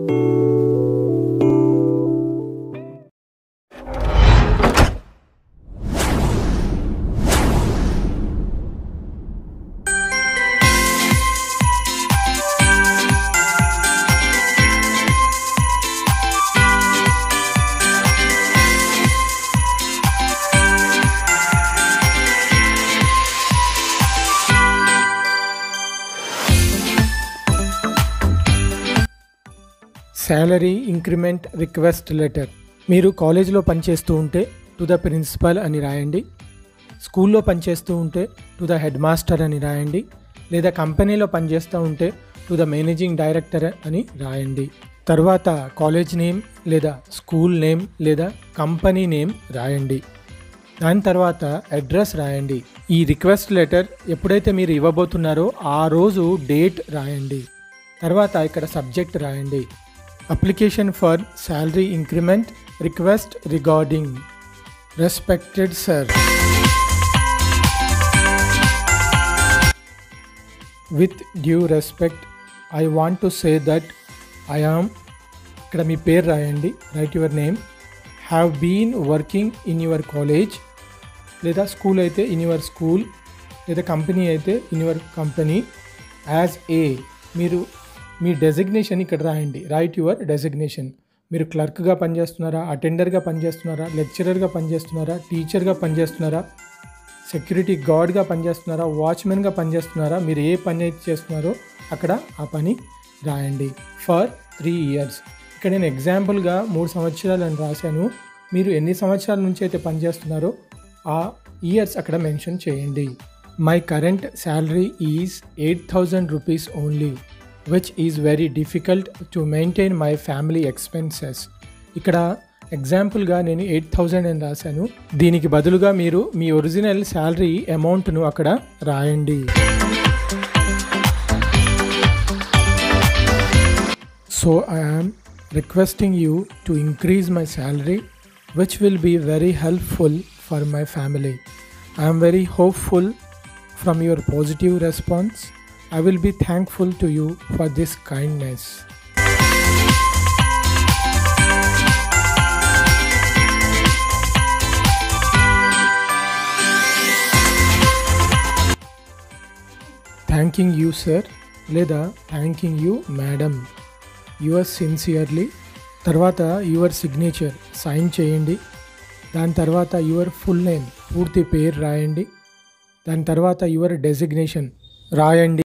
Salary increment request letter మీరు కాలేజీలో పనిచేస్తూ ఉంటే టు ద ప్రిన్సిపల్ అని రాయండి స్కూల్లో పనిచేస్తూ ఉంటే టు ద హెడ్ మాస్టర్ అని రాయండి లేదా కంపెనీలో పనిచేస్తూ ఉంటే టు ద మేనేజింగ్ డైరెక్టర్ అని రాయండి తర్వాత కాలేజ్ నేమ్ లేదా స్కూల్ నేమ్ లేదా కంపెనీ నేమ్ రాయండి దాని తర్వాత అడ్రస్ రాయండి ఈ రిక్వెస్ట్ లెటర్ ఎప్పుడైతే మీరు ఇవ్వబోతున్నారో ఆ రోజు డేట్ రాయండి తర్వాత ఇక్కడ సబ్జెక్ట్ రాయండి application for salary increment request regarding respected sir with due respect I want to say that I am ఇక్కడ మీ పేరు రాయండి write your name have been working in your college లేదా స్కూల్ అయితే ఇన్ యువర్ స్కూల్ లేదా company అయితే in your company as a మీరు మీ డెసిగ్నేషన్ ఇక్కడ రాయండి రైట్ యువర్ డెసిగ్నేషన్ మీరు క్లర్క్గా పనిచేస్తున్నారా అటెండర్గా పనిచేస్తున్నారా లెక్చరర్గా పనిచేస్తున్నారా టీచర్గా పనిచేస్తున్నారా సెక్యూరిటీ గార్డ్గా పనిచేస్తున్నారా వాచ్మెన్గా పనిచేస్తున్నారా మీరు ఏ పని అయితే చేస్తున్నారో అక్కడ ఆ పని రాయండి ఫర్ త్రీ ఇయర్స్ ఇక్కడ నేను ఎగ్జాంపుల్గా మూడు సంవత్సరాలు అని రాశాను మీరు ఎన్ని సంవత్సరాల నుంచి అయితే పనిచేస్తున్నారో ఆ ఇయర్స్ అక్కడ మెన్షన్ చేయండి my current salary is eight thousand rupees only which is very difficult to maintain my family expenses ఇక్కడ ఎగ్జాంపుల్గా నేను ఎయిట్ థౌజండ్ అని రాశాను దీనికి బదులుగా మీరు మీ ఒరిజినల్ శాలరీ అమౌంట్ను అక్కడ రాయండి so I am requesting you to increase my salary which will be very helpful for my family I'm very hopeful from your positive response I will be thankful to you for this kindness. Thanking you sir లేదా thanking you madam your sincerely తర్వాత your signature sign చేయండి దాని తర్వాత your full name పూర్తి పేరు రాయండి దాని తర్వాత యువర్ డెసిగ్నేషన్ రాయండి